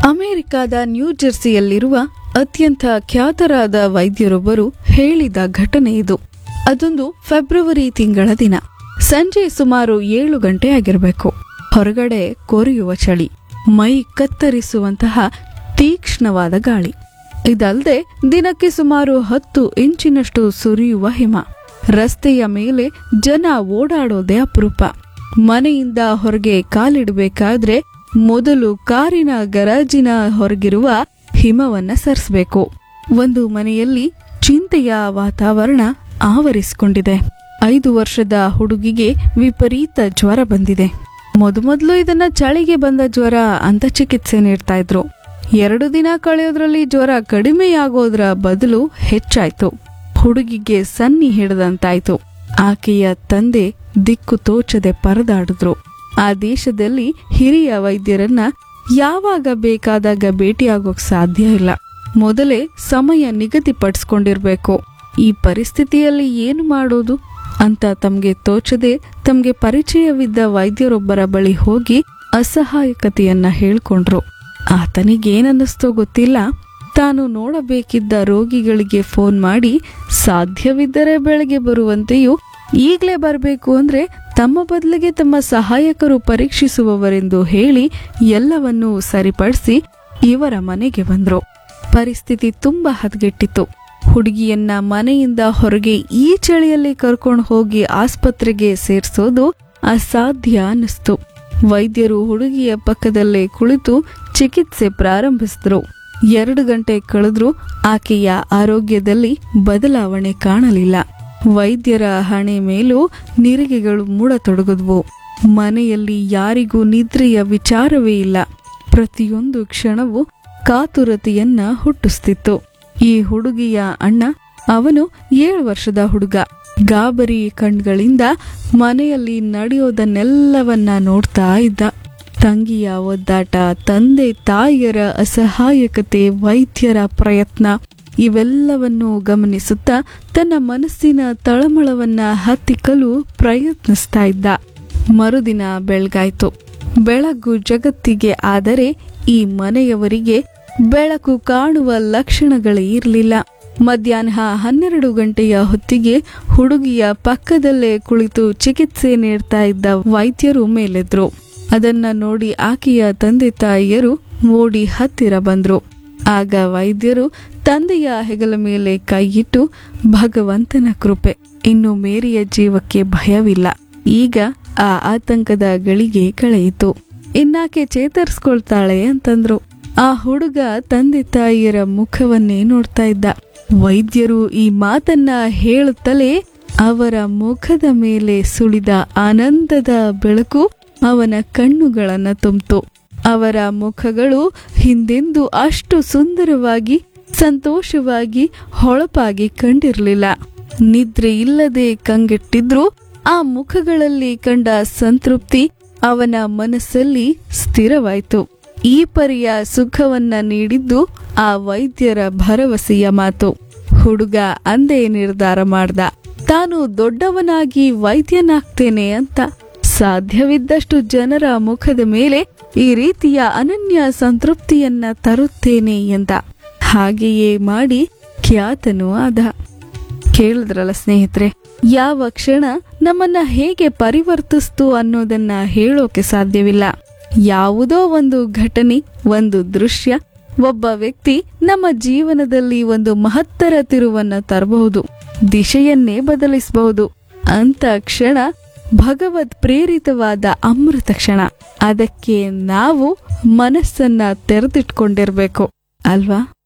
ಅಮೆರಿಕದ ನ್ಯೂ ಜೆರ್ಸಿಯಲ್ಲಿರುವ ಅತ್ಯಂತ ಖ್ಯಾತರಾದ ವೈದ್ಯರೊಬ್ಬರು ಹೇಳಿದ ಘಟನೆ ಇದು ಅದೊಂದು ಫೆಬ್ರವರಿ ತಿಂಗಳ ದಿನ ಸಂಜೆ ಸುಮಾರು ಏಳು ಗಂಟೆ ಆಗಿರಬೇಕು ಹೊರಗಡೆ ಕೊರೆಯುವ ಚಳಿ ಮೈ ಕತ್ತರಿಸುವಂತಹ ತೀಕ್ಷ್ಣವಾದ ಗಾಳಿ ಇದಲ್ಲದೆ ದಿನಕ್ಕೆ ಸುಮಾರು ಹತ್ತು ಇಂಚಿನಷ್ಟು ಸುರಿಯುವ ಹಿಮ ರಸ್ತೆಯ ಮೇಲೆ ಜನ ಓಡಾಡೋದೇ ಅಪರೂಪ ಮನೆಯಿಂದ ಹೊರಗೆ ಕಾಲಿಡಬೇಕಾದ್ರೆ ಮೊದಲು ಕಾರಿನ ಗರಾಜಿನ ಹೊರಗಿರುವ ಹಿಮವನ್ನ ಸರಿಸಬೇಕು ಒಂದು ಮನೆಯಲ್ಲಿ ಚಿಂತೆಯ ವಾತಾವರಣ ಆವರಿಸಿಕೊಂಡಿದೆ ಐದು ವರ್ಷದ ಹುಡುಗಿಗೆ ವಿಪರೀತ ಜ್ವರ ಬಂದಿದೆ ಮೊದಮೊದಲು ಇದನ್ನ ಚಳಿಗೆ ಬಂದ ಜ್ವರ ಅಂತ ಚಿಕಿತ್ಸೆ ನೀಡ್ತಾ ಇದ್ರು ಎರಡು ದಿನ ಕಳೆಯೋದ್ರಲ್ಲಿ ಜ್ವರ ಕಡಿಮೆಯಾಗೋದ್ರ ಬದಲು ಹೆಚ್ಚಾಯ್ತು ಹುಡುಗಿಗೆ ಸನ್ನಿ ಹಿಡಿದಂತಾಯ್ತು ಆಕೆಯ ತಂದೆ ದಿಕ್ಕು ತೋಚದೆ ಪರದಾಡಿದ್ರು ಆ ದೇಶದಲ್ಲಿ ಹಿರಿಯ ವೈದ್ಯರನ್ನ ಯಾವಾಗ ಬೇಕಾದಾಗ ಭೇಟಿಯಾಗೋಕ್ ಸಾಧ್ಯ ಇಲ್ಲ ಮೊದಲೇ ಸಮಯ ನಿಗದಿಪಡಿಸ್ಕೊಂಡಿರ್ಬೇಕು ಈ ಪರಿಸ್ಥಿತಿಯಲ್ಲಿ ಏನು ಮಾಡೋದು ಅಂತ ತಮ್ಗೆ ತೋಚದೆ ತಮ್ಗೆ ಪರಿಚಯವಿದ್ದ ವೈದ್ಯರೊಬ್ಬರ ಬಳಿ ಹೋಗಿ ಅಸಹಾಯಕತೆಯನ್ನ ಹೇಳ್ಕೊಂಡ್ರು ಆತನಿಗೇನನ್ನಿಸ್ತೋ ಗೊತ್ತಿಲ್ಲ ತಾನು ನೋಡಬೇಕಿದ್ದ ರೋಗಿಗಳಿಗೆ ಫೋನ್ ಮಾಡಿ ಸಾಧ್ಯವಿದ್ದರೆ ಬೆಳಗ್ಗೆ ಬರುವಂತೆಯೂ ಈಗಲೇ ಬರಬೇಕು ಅಂದ್ರೆ ತಮ್ಮ ಬದಲಿಗೆ ತಮ್ಮ ಸಹಾಯಕರು ಪರೀಕ್ಷಿಸುವವರೆಂದು ಹೇಳಿ ಎಲ್ಲವನ್ನೂ ಸರಿಪಡಿಸಿ ಇವರ ಮನೆಗೆ ಬಂದ್ರು ಪರಿಸ್ಥಿತಿ ತುಂಬಾ ಹದಗೆಟ್ಟಿತ್ತು ಹುಡುಗಿಯನ್ನ ಮನೆಯಿಂದ ಹೊರಗೆ ಈ ಚಳಿಯಲ್ಲಿ ಕರ್ಕೊಂಡು ಹೋಗಿ ಆಸ್ಪತ್ರೆಗೆ ಸೇರ್ಸೋದು ಅಸಾಧ್ಯ ಅನ್ನಿಸ್ತು ವೈದ್ಯರು ಹುಡುಗಿಯ ಪಕ್ಕದಲ್ಲೇ ಕುಳಿತು ಚಿಕಿತ್ಸೆ ಪ್ರಾರಂಭಿಸಿದ್ರು ಎರಡು ಗಂಟೆ ಕಳೆದ್ರೂ ಆಕೆಯ ಆರೋಗ್ಯದಲ್ಲಿ ಬದಲಾವಣೆ ಕಾಣಲಿಲ್ಲ ವೈದ್ಯರ ಹಣೆ ಮೇಲೂ ನಿರಿಗೆಗಳು ಮೂಡತೊಡಗಿದ್ವು ಮನೆಯಲ್ಲಿ ಯಾರಿಗೂ ನಿದ್ರೆಯ ವಿಚಾರವೇ ಇಲ್ಲ ಪ್ರತಿಯೊಂದು ಕ್ಷಣವೂ ಕಾತುರತೆಯನ್ನ ಹುಟ್ಟಿಸ್ತಿತ್ತು ಈ ಹುಡುಗಿಯ ಅಣ್ಣ ಅವನು ಏಳು ವರ್ಷದ ಹುಡುಗ ಗಾಬರಿ ಕಣ್ಗಳಿಂದ ಮನೆಯಲ್ಲಿ ನಡೆಯೋದನ್ನೆಲ್ಲವನ್ನ ನೋಡ್ತಾ ಇದ್ದ ತಂಗಿಯ ಒದ್ದಾಟ ತಂದೆ ತಾಯಿಯರ ಅಸಹಾಯಕತೆ ವೈದ್ಯರ ಪ್ರಯತ್ನ ಇವೆಲ್ಲವನ್ನು ಗಮನಿಸುತ್ತಾ ತನ್ನ ಮನಸ್ಸಿನ ತಳಮಳವನ್ನ ಹತ್ತಿಕ್ಕಲು ಪ್ರಯತ್ನಿಸ್ತಾ ಇದ್ದ ಮರುದಿನ ಬೆಳಗಾಯ್ತು ಬೆಳಗು ಜಗತ್ತಿಗೆ ಆದರೆ ಈ ಮನೆಯವರಿಗೆ ಬೆಳಕು ಕಾಣುವ ಲಕ್ಷಣಗಳೇ ಇರಲಿಲ್ಲ ಮಧ್ಯಾಹ್ನ ಹನ್ನೆರಡು ಗಂಟೆಯ ಹೊತ್ತಿಗೆ ಹುಡುಗಿಯ ಪಕ್ಕದಲ್ಲೇ ಕುಳಿತು ಚಿಕಿತ್ಸೆ ನೀಡ್ತಾ ಇದ್ದ ವೈದ್ಯರು ಮೇಲೆದ್ರು ಅದನ್ನ ನೋಡಿ ಆಕೆಯ ತಂದೆ ತಾಯಿಯರು ಓಡಿ ಹತ್ತಿರ ಬಂದ್ರು ಆಗ ವೈದ್ಯರು ತಂದೆಯ ಹೆಗಲ ಮೇಲೆ ಕೈಯಿಟ್ಟು ಭಗವಂತನ ಕೃಪೆ ಇನ್ನು ಮೇರಿಯ ಜೀವಕ್ಕೆ ಭಯವಿಲ್ಲ ಈಗ ಆ ಆತಂಕದ ಗಳಿಗೆ ಕಳೆಯಿತು ಇನ್ನಾಕೆ ಚೇತರಿಸ್ಕೊಳ್ತಾಳೆ ಅಂತಂದ್ರು ಆ ಹುಡುಗ ತಂದೆ ತಾಯಿಯರ ಮುಖವನ್ನೇ ನೋಡ್ತಾ ಇದ್ದ ವೈದ್ಯರು ಈ ಮಾತನ್ನ ಹೇಳುತ್ತಲೇ ಅವರ ಮುಖದ ಮೇಲೆ ಸುಳಿದ ಆನಂದದ ಬೆಳಕು ಅವನ ಕಣ್ಣುಗಳನ್ನ ತುಂಬಿತು ಅವರ ಮುಖಗಳು ಹಿಂದೆಂದು ಅಷ್ಟು ಸುಂದರವಾಗಿ ಸಂತೋಷವಾಗಿ ಹೊಳಪಾಗಿ ಕಂಡಿರಲಿಲ್ಲ ನಿದ್ರೆ ಇಲ್ಲದೆ ಕಂಗೆಟ್ಟಿದ್ರು ಆ ಮುಖಗಳಲ್ಲಿ ಕಂಡ ಸಂತೃಪ್ತಿ ಅವನ ಮನಸ್ಸಲ್ಲಿ ಸ್ಥಿರವಾಯಿತು ಈ ಪರಿಯ ಸುಖವನ್ನ ನೀಡಿದ್ದು ಆ ವೈದ್ಯರ ಭರವಸೆಯ ಮಾತು ಹುಡುಗ ಅಂದೇ ನಿರ್ಧಾರ ಮಾಡ್ದ ತಾನು ದೊಡ್ಡವನಾಗಿ ವೈದ್ಯನಾಗ್ತೇನೆ ಅಂತ ಸಾಧ್ಯವಿದ್ದಷ್ಟು ಜನರ ಮುಖದ ಮೇಲೆ ಈ ರೀತಿಯ ಅನನ್ಯ ಸಂತೃಪ್ತಿಯನ್ನ ತರುತ್ತೇನೆ ಎಂದ ಹಾಗೆಯೇ ಮಾಡಿ ಖ್ಯಾತನೂ ಆದ ಕೇಳಿದ್ರಲ್ಲ ಸ್ನೇಹಿತರೆ ಯಾವ ಕ್ಷಣ ನಮ್ಮನ್ನ ಹೇಗೆ ಪರಿವರ್ತಿಸ್ತು ಅನ್ನೋದನ್ನ ಹೇಳೋಕೆ ಸಾಧ್ಯವಿಲ್ಲ ಯಾವುದೋ ಒಂದು ಘಟನೆ ಒಂದು ದೃಶ್ಯ ಒಬ್ಬ ವ್ಯಕ್ತಿ ನಮ್ಮ ಜೀವನದಲ್ಲಿ ಒಂದು ಮಹತ್ತರ ತಿರುವನ್ನ ತರಬಹುದು ದಿಶೆಯನ್ನೇ ಬದಲಿಸಬಹುದು ಅಂತ ಕ್ಷಣ ಭಗವದ್ ಪ್ರೇರಿತವಾದ ಅಮೃತ ಕ್ಷಣ ಅದಕ್ಕೆ ನಾವು ಮನಸ್ಸನ್ನ ತೆರೆದಿಟ್ಕೊಂಡಿರ್ಬೇಕು ಅಲ್ವಾ